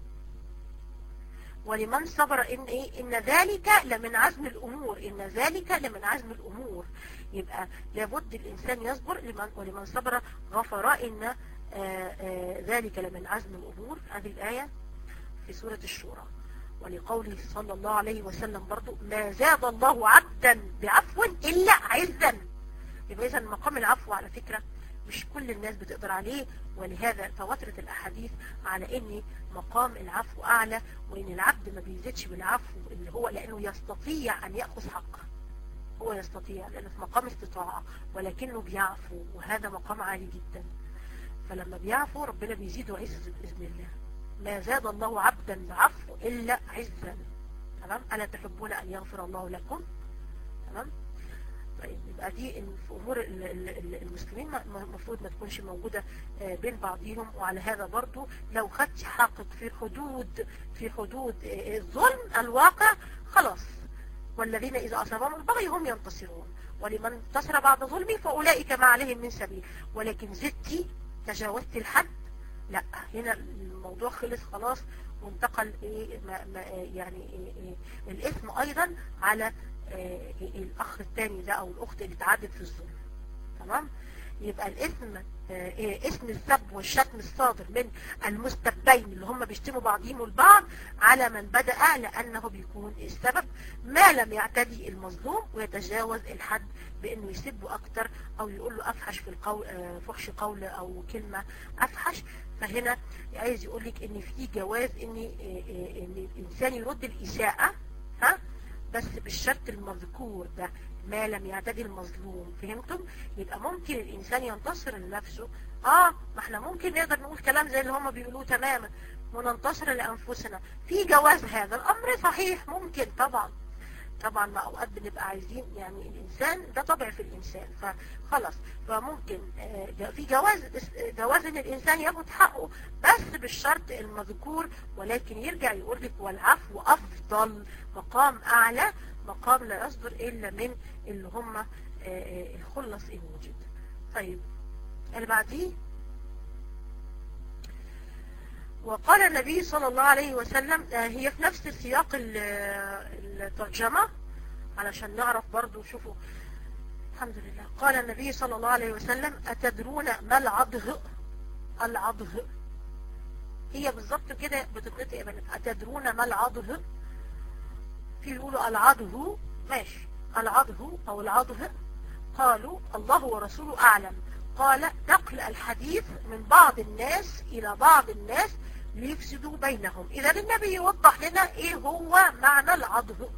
ولمن صبر إن, إيه إن ذلك لمن عزم الأمور إن ذلك لمن عزم الأمور يبقى لابد الإنسان يصبر لمن ولمن صبر غفر إن آآ آآ ذلك لمن عزم الأمور هذه الآية في سورة الشورى ولقوله صلى الله عليه وسلم برضو ما زاد الله عبدا بعفو إلا عزا يبقى إذا مقام العفو على فكرة مش كل الناس بتقدر عليه ولهذا تواترت الأحاديث على أن مقام العفو أعلى وأن العبد ما بيزيدش بالعفو اللي هو لأنه يستطيع أن يأخذ حقه هو يستطيع لأنه في مقام استطاعة ولكنه بيعفو وهذا مقام عالي جدا فلما بيعفو ربنا بيزيده عز بإذن الله ما زاد الله عبدا بعفو إلا عزا تمام ألا تحبون أن يغفر الله لكم تمام طيب يبقى دي في أمور المسلمين المفروض ما تكونش موجودة بين بعضهم وعلى هذا برضو لو خدت حقك في حدود في حدود الظلم الواقع خلاص والذين إذا أصابهم البغي هم ينتصرون ولمن انتصر بعد ظلمي فأولئك ما عليهم من سبيل ولكن زدتي تجاوزت الحد لا هنا الموضوع خلص خلاص وانتقل إيه ما ما يعني إيه إيه الاسم ايضا على إيه الاخ الثاني ده او الاخت اللي تعدت في الظلم تمام يبقى الاسم آه، إيه، اسم السب والشتم الصادر من المستبين اللي هم بيشتموا بعضهم البعض على من بدأ لأنه بيكون السبب ما لم يعتدي المظلوم ويتجاوز الحد بأنه يسبه أكتر أو يقول له أفحش في القول آه، فحش قول أو كلمة أفحش فهنا عايز يقول لك إن في جواز إن آه، آه، إن الإنسان يرد الإساءة ها بس بالشرط المذكور ده ما لم يعتدي المظلوم فهمتم يبقى ممكن الانسان ينتصر لنفسه اه ما احنا ممكن نقدر نقول كلام زي اللي هم بيقولوه تماما وننتصر لانفسنا في جواز هذا الامر صحيح ممكن طبعا طبعا ما اوقات بنبقى عايزين يعني الانسان ده طبع في الانسان فخلاص فممكن آه، في جواز جواز ان الانسان ياخد حقه بس بالشرط المذكور ولكن يرجع يقول لك والعفو افضل مقام اعلى مقام لا يصدر الا من اللي هم آه، آه، الخلص ان وجد طيب اللي بعديه وقال النبي صلى الله عليه وسلم آه، هي في نفس السياق ال- الترجمة علشان نعرف برضو شوفوا الحمد لله قال النبي صلى الله عليه وسلم أتدرون ما العضه العضه هي بالظبط كده بتتنطق يا بنات أتدرون ما العضه في يقولوا العضه ماشي العضه أو العضه قالوا الله ورسوله أعلم قال نقل الحديث من بعض الناس إلى بعض الناس ليفسدوا بينهم إذا النبي يوضح لنا إيه هو معنى العضه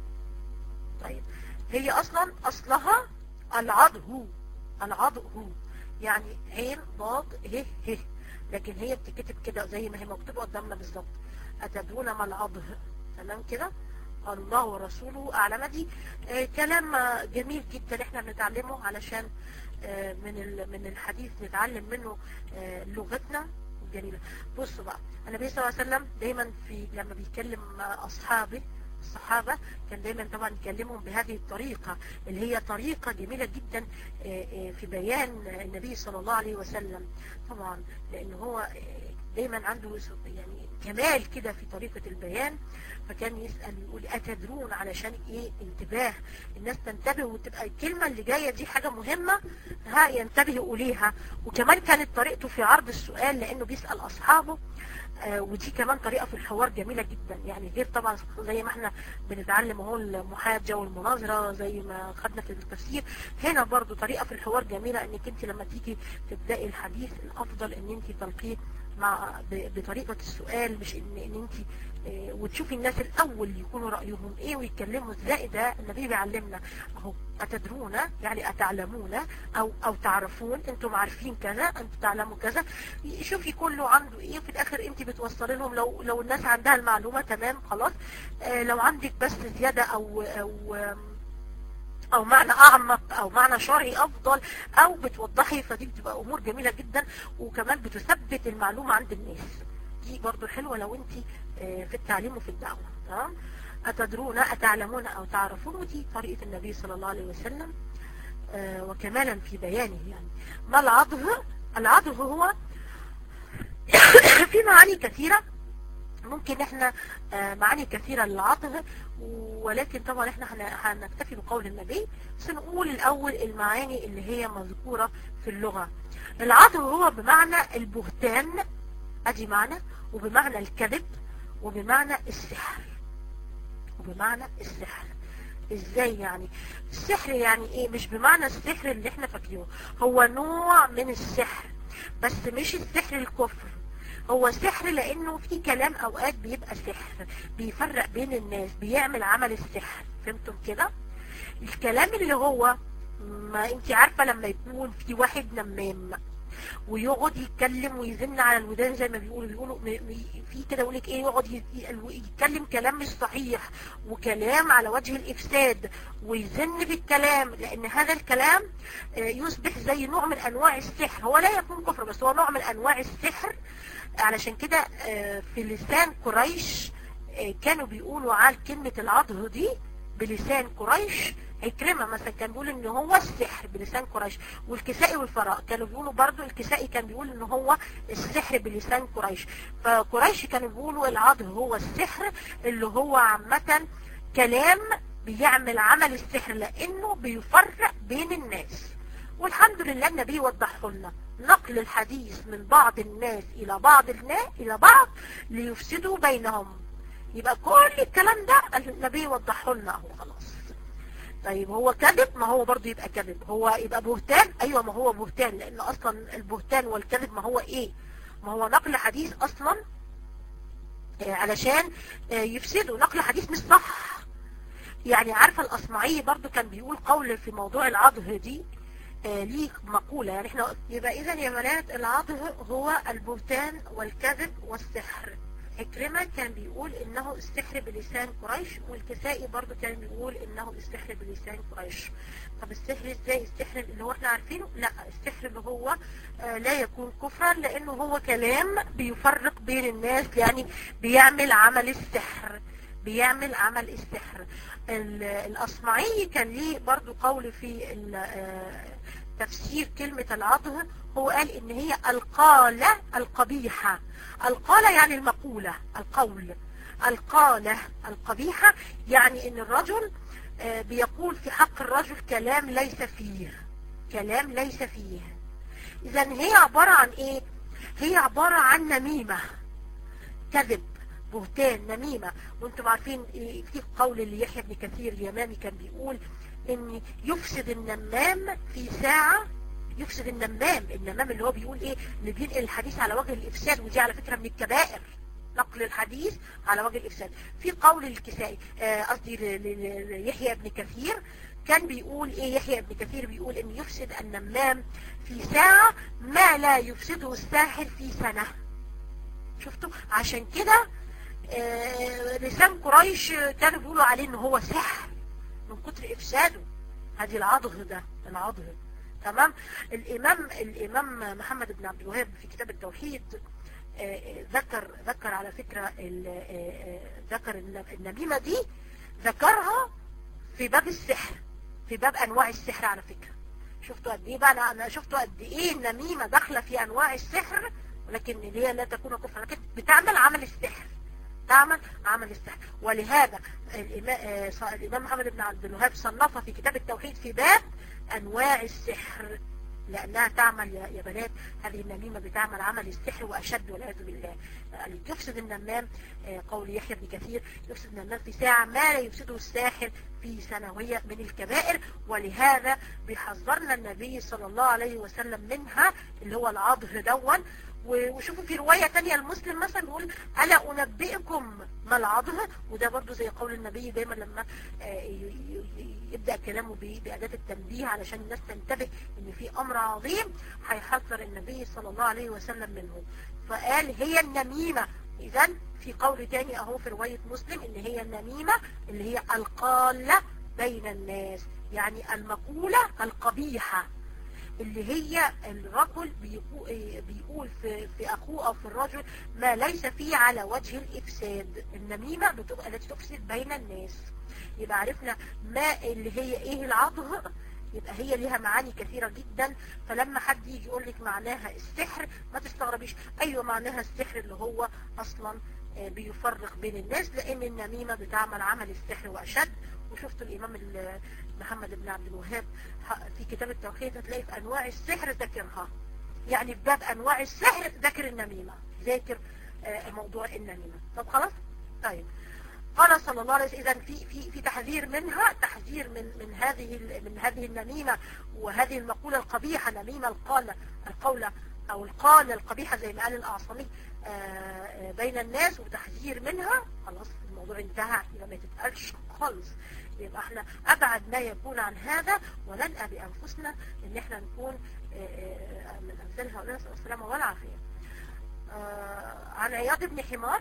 طيب هي أصلا أصلها العضه العضه يعني عين ضاد ه ه لكن هي بتكتب كده زي ما هي مكتوبة قدامنا بالظبط أتدرون ما العضه تمام كده قال الله ورسوله أعلم دي آه كلام آه، جميل جدا احنا بنتعلمه علشان آه من ال- من الحديث نتعلم منه آه لغتنا جميلة بصوا بقى النبي صلى الله عليه وسلم دايما في لما بيكلم مع أصحابه الصحابة كان دايما طبعا يكلمهم بهذه الطريقة اللي هي طريقة جميلة جدا آه، آه، في بيان النبي صلى الله عليه وسلم طبعا لأن هو آه، دايما عنده يعني كمال كده في طريقة البيان فكان يسأل يقول أتدرون علشان إيه انتباه الناس تنتبه وتبقى الكلمة اللي جاية دي حاجة مهمة ها ينتبهوا إليها وكمان كانت طريقته في عرض السؤال لأنه بيسأل أصحابه آه ودي كمان طريقة في الحوار جميلة جدا يعني غير طبعا زي ما احنا بنتعلم اهو المحاجة والمناظرة زي ما خدنا في التفسير هنا برضو طريقة في الحوار جميلة انك انت لما تيجي تبدأي الحديث الافضل ان انت تلقيه مع ب- بطريقة السؤال مش ان, إن انت آه، وتشوفي الناس الاول يكونوا رأيهم ايه ويتكلموا ازاي ده النبي بيعلمنا اهو اتدرون يعني اتعلمون او او تعرفون انتم عارفين كذا انتم تعلموا كذا شوفي كله عنده ايه وفي الاخر انت بتوصلي لهم لو لو الناس عندها المعلومة تمام خلاص آه لو عندك بس زيادة او او آم، او معنى اعمق او معنى شرعي افضل او بتوضحي فدي بتبقى امور جميلة جدا وكمان بتثبت المعلومة عند الناس دي برضو حلوة لو انت آه، في التعليم وفي الدعوة تمام أتدرون أتعلمون أو تعرفون ودي طريقة النبي صلى الله عليه وسلم آه، وكمالا في بيانه يعني ما العضه العضه هو في معاني كثيرة ممكن احنا آه، معاني كثيرة للعطف ولكن طبعا احنا هن- هنكتفي بقول النبي بس نقول الاول المعاني اللي هي مذكورة في اللغة العطف هو بمعنى البهتان ادي معنى وبمعنى الكذب وبمعنى السحر وبمعنى السحر ازاي يعني السحر يعني ايه مش بمعنى السحر اللي احنا فاكرينه هو نوع من السحر بس مش السحر الكفر هو سحر لانه في كلام اوقات بيبقى سحر بيفرق بين الناس بيعمل عمل السحر فهمتم كده الكلام اللي هو ما انت عارفة لما يكون في واحد نمام ويقعد يتكلم ويزن على الودان زي ما بيقولوا بيقولوا م- م- في كده يقول لك ايه يقعد ي- ي- يتكلم كلام مش صحيح وكلام على وجه الافساد ويزن بالكلام لان هذا الكلام آه، يصبح زي نوع من انواع السحر هو لا يكون كفر بس هو نوع من انواع السحر علشان كده آه، في لسان قريش آه، كانوا بيقولوا على كلمة العضه دي بلسان قريش عكرمة مثلا كان بيقول ان هو السحر بلسان قريش والكسائي والفراء كانوا بيقولوا برضو الكسائي كان بيقول ان هو السحر بلسان قريش فقريش كانوا بيقولوا العضه هو السحر اللي هو عامة كلام بيعمل عمل السحر لانه بيفرق بين الناس والحمد لله النبي وضحه لنا نقل الحديث من بعض الناس الى بعض الناس الى بعض ليفسدوا بينهم يبقى كل الكلام ده النبي وضحه لنا اهو خلاص طيب هو كذب ما هو برضه يبقى كذب هو يبقى بهتان ايوه ما هو بهتان لان اصلا البهتان والكذب ما هو ايه ما هو نقل حديث اصلا آه، علشان آه، يفسدوا نقل حديث مش صح يعني عارفة الأصمعي برضو كان بيقول قول في موضوع العضه دي آه، ليه مقولة يعني احنا يبقى اذا يا بنات العضه هو البهتان والكذب والسحر عكرمة كان بيقول انه السحر بلسان قريش والكسائي برضو كان بيقول انه السحر بلسان قريش طب السحر ازاي السحر اللي هو احنا عارفينه لا السحر اللي هو آه، لا يكون كفرا لانه هو كلام بيفرق بين الناس يعني بيعمل عمل السحر بيعمل عمل السحر ال- الأصمعي كان ليه برضو قول في ال- آه، تفسير كلمة العضه هو قال ان هي القالة القبيحة القالة يعني المقولة القول القالة القبيحة يعني ان الرجل آه، بيقول في حق الرجل كلام ليس فيه كلام ليس فيه اذا هي عبارة عن ايه هي عبارة عن نميمة كذب بهتان نميمة وانتم عارفين إيه في قول اللي يحيى بن كثير اليمامي كان بيقول ان يفسد النمام في ساعة يفسد النمام النمام اللي هو بيقول ايه اللي بينقل الحديث على وجه الافساد ودي على فكرة من الكبائر نقل الحديث على وجه الافساد في قول الكسائي آه، قصدي ل- ل- ل- يحيى بن كثير كان بيقول ايه يحيى بن كثير بيقول ان يفسد النمام في ساعة ما لا يفسده الساحر في سنة شفتوا عشان كده آه، لسان قريش كانوا بيقولوا عليه ان هو سحر من كتر افساده هذه العضغ ده العضغ تمام الامام الامام محمد بن عبد الوهاب في كتاب التوحيد آه، آه، ذكر ذكر على فكرة ال- آه، آه، ذكر الن- النميمة دي ذكرها في باب السحر في باب انواع السحر على فكرة شفتوا قد ايه بقى انا انا شفتوا قد ايه النميمة داخلة في انواع السحر ولكن اللي هي لا تكون كفرا لكن بتعمل عمل السحر تعمل عمل السحر ولهذا الإمام, آه، ص- الإمام محمد بن عبد الوهاب صنفها في كتاب التوحيد في باب أنواع السحر لأنها تعمل يا يا بنات هذه النميمة بتعمل عمل السحر وأشد والعياذ بالله يعني يفسد النمام آه، قول يحيى بن كثير يفسد النمام في ساعة ما لا يفسده الساحر في سنوية من الكبائر ولهذا بيحذرنا النبي صلى الله عليه وسلم منها اللي هو العضه دون و- وشوفوا في رواية تانية المسلم مثلا بيقول ألا أنبئكم ما العضه وده برضو زي قول النبي دايما لما آه، ي- ي- يبدأ كلامه ب- بأداة التنبيه علشان الناس تنتبه إن في أمر عظيم هيحذر النبي صلى الله عليه وسلم منه فقال هي النميمة إذا في قول تاني أهو في رواية مسلم إن هي النميمة اللي هي القالة بين الناس يعني المقولة القبيحة اللي هي الرجل بيقو- بيقول في, في أخوه أو في الرجل ما ليس فيه على وجه الإفساد النميمة بتبقى التي تفسد بين الناس يبقى عرفنا ما اللي هي إيه العضغ يبقى هي ليها معاني كثيرة جدا فلما حد يجي يقول لك معناها السحر ما تستغربيش أيوة معناها السحر اللي هو أصلا آه، بيفرق بين الناس لأن النميمة بتعمل عمل السحر وأشد وشفت الإمام ال- محمد بن عبد الوهاب ح- في كتاب التوحيد هتلاقي في أنواع السحر ذكرها يعني في باب أنواع السحر ذكر النميمة ذاكر آه، موضوع النميمة طب خلاص طيب قال صلى الله عليه وسلم إذا في في في تحذير منها تحذير من من هذه ال- من هذه النميمة وهذه المقولة القبيحة نميمة القالة القولة أو القالة القبيحة زي ما قال الأعصمي آه، آه، بين الناس وتحذير منها خلاص الموضوع انتهى يبقى ما تتقالش خالص يبقى احنا أبعد ما يكون عن هذا ونلقى بأنفسنا إن احنا نكون آه، آه، من أمثال هؤلاء نسأل الله السلامة والعافية آه، عن عياض بن حمار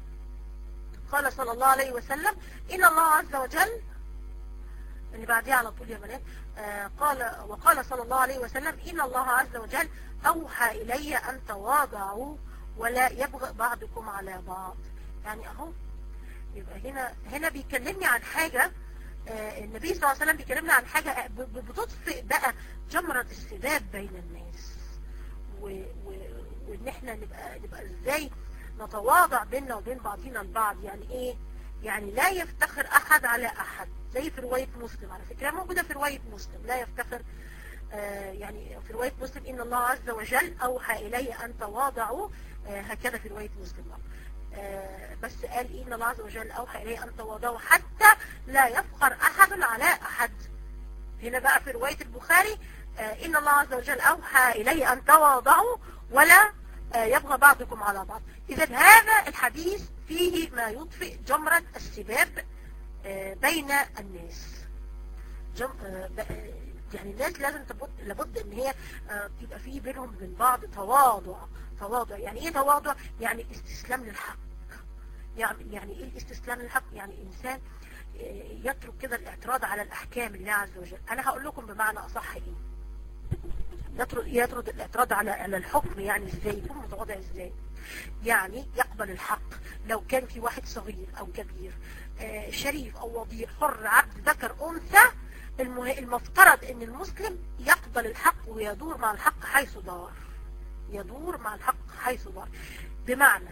قال صلى الله عليه وسلم إن الله عز وجل اللي بعديه على طول يا بنات آه قال وقال صلى الله عليه وسلم إن الله عز وجل أوحى إلي أن تواضعوا ولا يبغى بعضكم على بعض يعني أهو يبقى هنا هنا بيكلمني عن حاجة آه النبي صلى الله عليه وسلم بيكلمنا عن حاجة ب- ب- بتطفئ بقى جمرة السباب بين الناس و... و... وان احنا نبقى نبقى ازاي نتواضع بيننا وبين بعضينا البعض يعني ايه يعني لا يفتخر احد على احد زي في رواية مسلم على فكرة موجودة في رواية مسلم لا يفتخر آه، يعني في رواية مسلم إن الله عز وجل أوحى إلي أن تواضعوا آه، هكذا في رواية مسلم آه، بس قال إيه إن الله عز وجل أوحى إلي أن تواضعوا حتى لا يفخر أحد على أحد هنا بقى في رواية البخاري آه، إن الله عز وجل أوحى إلي أن تواضعوا ولا آه، يبغى بعضكم على بعض إذا هذا الحديث فيه ما يطفئ جمرة السباب آه، بين الناس جم... آه، ب- آه، يعني الناس لازم تبد لابد ان هي آه، يبقى في بينهم وبين بعض تواضع تواضع يعني ايه تواضع يعني استسلام للحق يعني يعني ايه الاستسلام للحق يعني انسان آه، يترك كده الاعتراض على الاحكام الله عز وجل انا هقول لكم بمعنى اصح ايه يطرد يطرد الاعتراض على على الحكم يعني ازاي يكون متواضع ازاي يعني يقبل الحق لو كان في واحد صغير او كبير آه، شريف او وضيع حر عبد ذكر انثى المه... المفترض ان المسلم يقبل الحق ويدور مع الحق حيث دار يدور مع الحق حيث دار بمعنى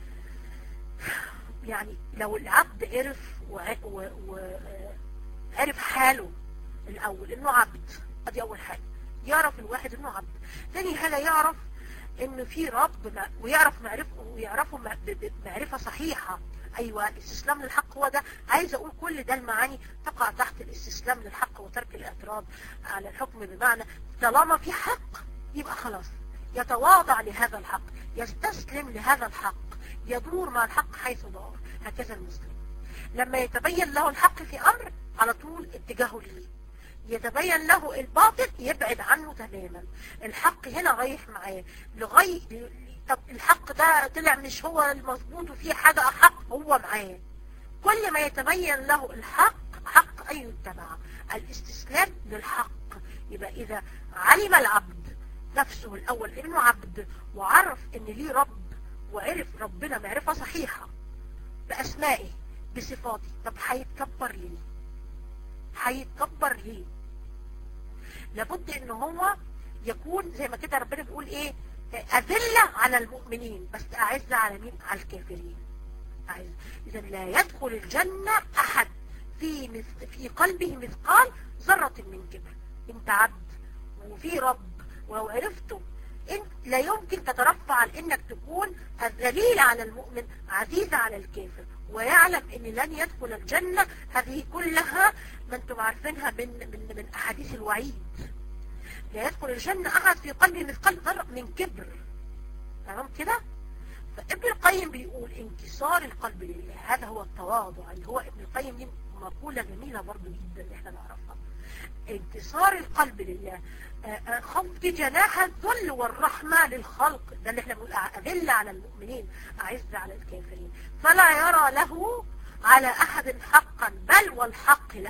يعني لو العبد عرف وع- و- و- آه، عرف حاله الاول انه عبد ادي اول حاجه يعرف الواحد انه عبد ثاني حاجه يعرف ان في رب مع- ويعرف معرفه ويعرفه مع- ب- ب- معرفه صحيحه ايوه الاستسلام للحق هو ده عايز اقول كل ده المعاني تقع تحت الاستسلام للحق وترك الاعتراض على الحكم بمعنى طالما في حق يبقى خلاص يتواضع لهذا الحق يستسلم لهذا الحق يدور مع الحق حيث دار هكذا المسلم لما يتبين له الحق في امر على طول اتجاهه ليه يتبين له الباطل يبعد عنه تماما الحق هنا رايح معاه لغاية طب الحق ده طلع مش هو المظبوط وفيه حاجة أحق هو معاه كل ما يتبين له الحق حق أن يتبع الاستسلام للحق يبقى إذا علم العبد نفسه الأول إنه عبد وعرف إن ليه رب وعرف ربنا معرفة صحيحة بأسمائه بصفاته طب هيتكبر ليه هيتكبر ليه لابد ان هو يكون زي ما كده ربنا بيقول ايه أذلة على المؤمنين بس أعز على مين على الكافرين أعز إذا لا يدخل الجنة أحد في مث... في قلبه مثقال ذرة من كبر انت عبد وفي رب ولو عرفته انت لا يمكن تترفع عن انك تكون الذليل على المؤمن عزيز على الكافر ويعلم ان لن يدخل الجنة هذه كلها ما انتم عارفينها من, من, من احاديث الوعيد لا يدخل الجنة احد في قلبه مثقال ذرة من كبر تمام كده فابن القيم بيقول انكسار القلب لله هذا هو التواضع اللي هو ابن القيم دي مقولة جميلة برضو جدا اللي احنا نعرفها انكسار القلب لله خفض جناح الذل والرحمة للخلق ده اللي احنا بنقول أذل على المؤمنين أعز على الكافرين فلا يرى له على أحد حقا بل والحق له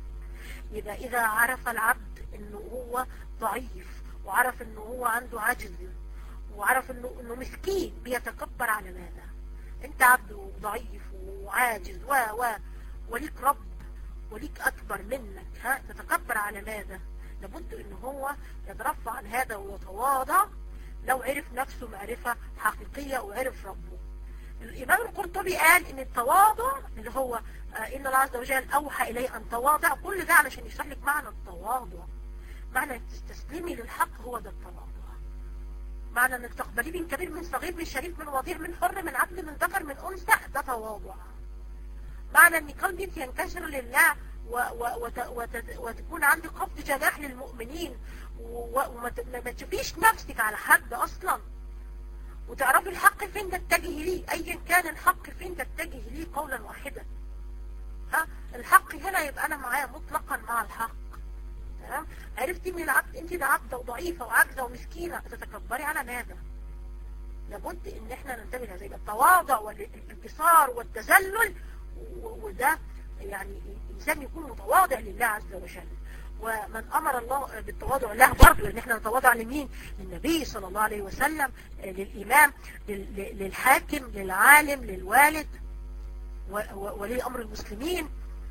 يبقى إذا عرف العبد انه هو ضعيف وعرف انه هو عنده عجز وعرف انه, إنه مسكين بيتكبر على ماذا انت عبد ضعيف وعاجز و و وليك رب وليك اكبر منك ها تتكبر على ماذا لابد ان هو يترفع عن هذا ويتواضع لو عرف نفسه معرفة حقيقية وعرف ربه الإمام القرطبي قال إن التواضع اللي هو إن الله عز وجل أوحى إليه أن تواضع كل ده علشان يشرح لك معنى التواضع معنى تستسلمي للحق هو ده التواضع معنى انك تقبلي من كبير من صغير من شريف من وضيع من حر من عبد من ذكر من أنثى ده تواضع معنى ان قلبك ينكسر لله و و وت وت وتكون عندك خفض جناح للمؤمنين وما تشوفيش نفسك على حد اصلا وتعرفي الحق فين تتجهي ليه ايا كان الحق فين تتجهي ليه قولا واحدا ها الحق هنا يبقى انا معايا مطلقا مع الحق تمام عرفتي ان العبد انت ده عبده وضعيفه وعاجزه ومسكينه تتكبري على ماذا لابد ان احنا ننتبه لهذا التواضع والانكسار والتذلل وده يعني الانسان يكون متواضع لله عز وجل ومن امر الله بالتواضع له برضه ان احنا نتواضع لمين للنبي صلى الله عليه وسلم للامام للحاكم للعالم للوالد ولي امر المسلمين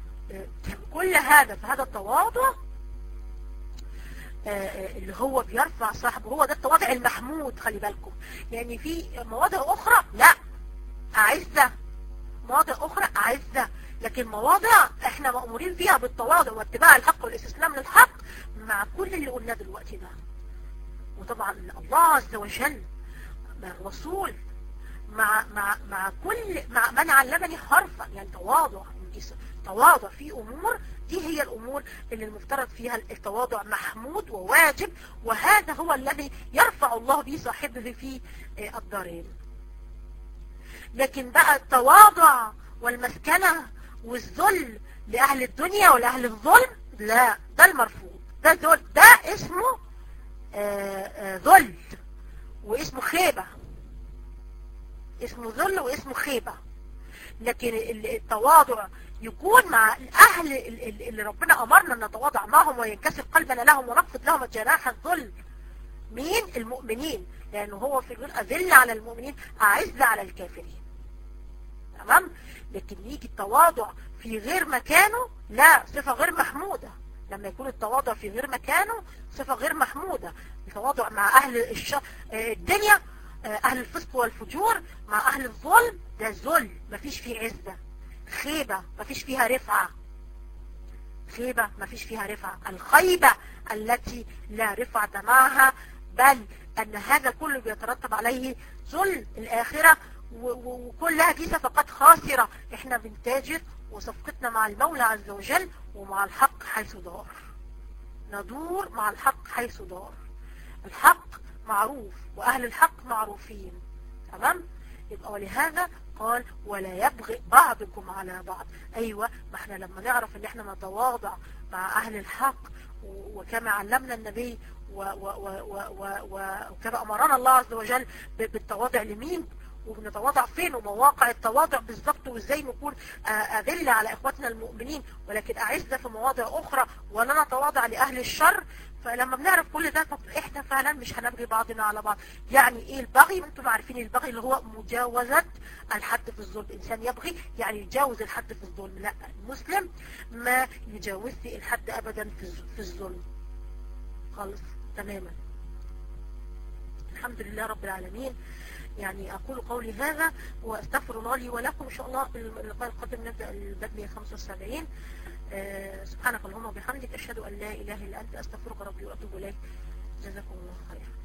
كل هذا فهذا التواضع اللي هو بيرفع صاحبه هو ده التواضع المحمود خلي بالكم يعني في مواضع اخرى لا اعزه مواضع اخرى اعزه لكن مواضع احنا مأمورين فيها بالتواضع واتباع الحق والاستسلام للحق مع كل اللي قلناه دلوقتي ده وطبعا الله عز وجل مع الرسول مع مع مع كل مع من علمني حرفا يعني تواضع تواضع في امور دي هي الامور اللي المفترض فيها التواضع محمود وواجب وهذا هو الذي يرفع الله به صاحبه في الدارين لكن بقى التواضع والمسكنة والذل لأهل الدنيا ولأهل الظلم لا ده المرفوض ده ذل ده اسمه ذل واسمه خيبة اسمه ذل واسمه خيبة لكن التواضع يكون مع الأهل اللي ربنا أمرنا أن نتواضع معهم وينكسر قلبنا لهم ونخفض لهم جناح الذل مين المؤمنين لأنه هو في الغير أذل على المؤمنين أعز على الكافرين تمام لكن يجي التواضع في غير مكانه لا صفة غير محمودة لما يكون التواضع في غير مكانه صفة غير محمودة التواضع مع أهل الش... الدنيا أهل الفسق والفجور مع أهل الظلم ده ذل مفيش فيه عزة خيبة مفيش فيها رفعة خيبة مفيش فيها رفعة الخيبة التي لا رفعة معها بل أن هذا كله بيترتب عليه ذل الآخرة وكلها دي صفقات خاسرة احنا بنتاجر وصفقتنا مع المولى عز وجل ومع الحق حيث دار ندور مع الحق حيث دار الحق معروف وأهل الحق معروفين تمام يبقى ولهذا قال ولا يبغي بعضكم على بعض أيوة ما احنا لما نعرف ان احنا نتواضع مع أهل الحق وكما علمنا النبي وكما أمرنا الله عز وجل بالتواضع لمين وبنتواضع فين ومواقع التواضع بالظبط وازاي نكون أذل على إخواتنا المؤمنين ولكن أعزة في مواضع أخرى ولا نتواضع لأهل الشر فلما بنعرف كل ده طب احنا فعلا مش هنبغي بعضنا على بعض يعني ايه البغي انتم عارفين البغي اللي هو مجاوزة الحد في الظلم انسان يبغي يعني يجاوز الحد في الظلم لا المسلم ما يجاوزش الحد ابدا في الظلم خالص تماما الحمد لله رب العالمين يعني أقول قولي هذا وأستغفر الله لي ولكم إن شاء الله في اللقاء القادم نبدأ الباب 175 أه سبحانك اللهم وبحمدك أشهد أن لا إله إلا أنت أستغفرك ربي وأتوب إليك جزاكم الله خير